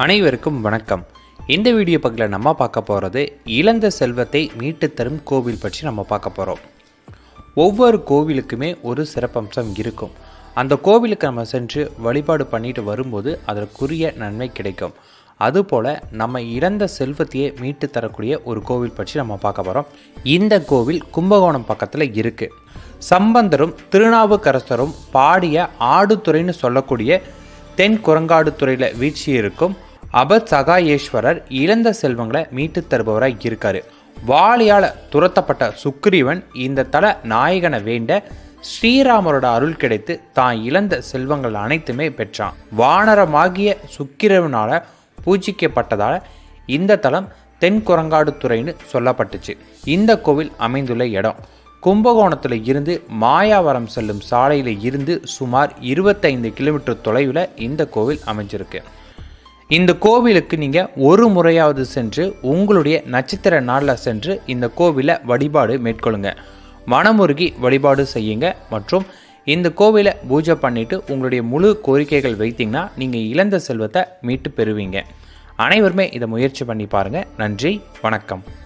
அனைவருக்கும் வணக்கம் இந்த வீடியோ பக்கத்தில் நம்ம பார்க்க போகிறது இழந்த செல்வத்தை மீட்டு தரும் கோவில் பற்றி நம்ம பார்க்க போகிறோம் ஒவ்வொரு கோவிலுக்குமே ஒரு சிறப்பம்சம் இருக்கும் அந்த கோவிலுக்கு நம்ம சென்று வழிபாடு பண்ணிட்டு வரும்போது அதற்குரிய நன்மை கிடைக்கும் அதுபோல் நம்ம இழந்த செல்வத்தையே மீட்டு தரக்கூடிய ஒரு கோவில் பற்றி நம்ம பார்க்க போகிறோம் இந்த கோவில் கும்பகோணம் பக்கத்தில் இருக்குது சம்பந்தரும் திருநாவுக்கரசரும் பாடிய ஆடுதுறைன்னு சொல்லக்கூடிய தென் குரங்காடுதுறையில் வீழ்ச்சி இருக்கும் அபத் சகாயேஸ்வரர் இழந்த செல்வங்களை மீட்டு தருபவராக இருக்காரு வாளியால் துரத்தப்பட்ட சுக்ரீவன் இந்த தல நாயகனை வேண்ட ஸ்ரீராமரோட அருள் கிடைத்து தான் இழந்த செல்வங்கள் அனைத்துமே பெற்றான் வானரமாகிய சுக்கிரவனால பூஜிக்கப்பட்டதால் இந்த தலம் தென் குரங்காடுதுறைன்னு சொல்லப்பட்டுச்சு இந்த கோவில் அமைந்துள்ள இடம் கும்பகோணத்தில் இருந்து மாயாவரம் செல்லும் சாலையில் இருந்து சுமார் இருபத்தைந்து கிலோமீட்டர் தொலைவில் இந்த கோவில் அமைஞ்சிருக்கு இந்த கோவிலுக்கு நீங்கள் ஒரு முறையாவது சென்று உங்களுடைய நட்சத்திர நாளில் சென்று இந்த கோவிலை வழிபாடு மேற்கொள்ளுங்க மனமுருகி வழிபாடு செய்யுங்க மற்றும் இந்த கோவிலை பூஜை பண்ணிட்டு உங்களுடைய முழு கோரிக்கைகள் வைத்தீங்கன்னா நீங்கள் இழந்த செல்வத்தை மீட்டு பெறுவீங்க அனைவருமே இதை முயற்சி பண்ணி பாருங்கள் நன்றி வணக்கம்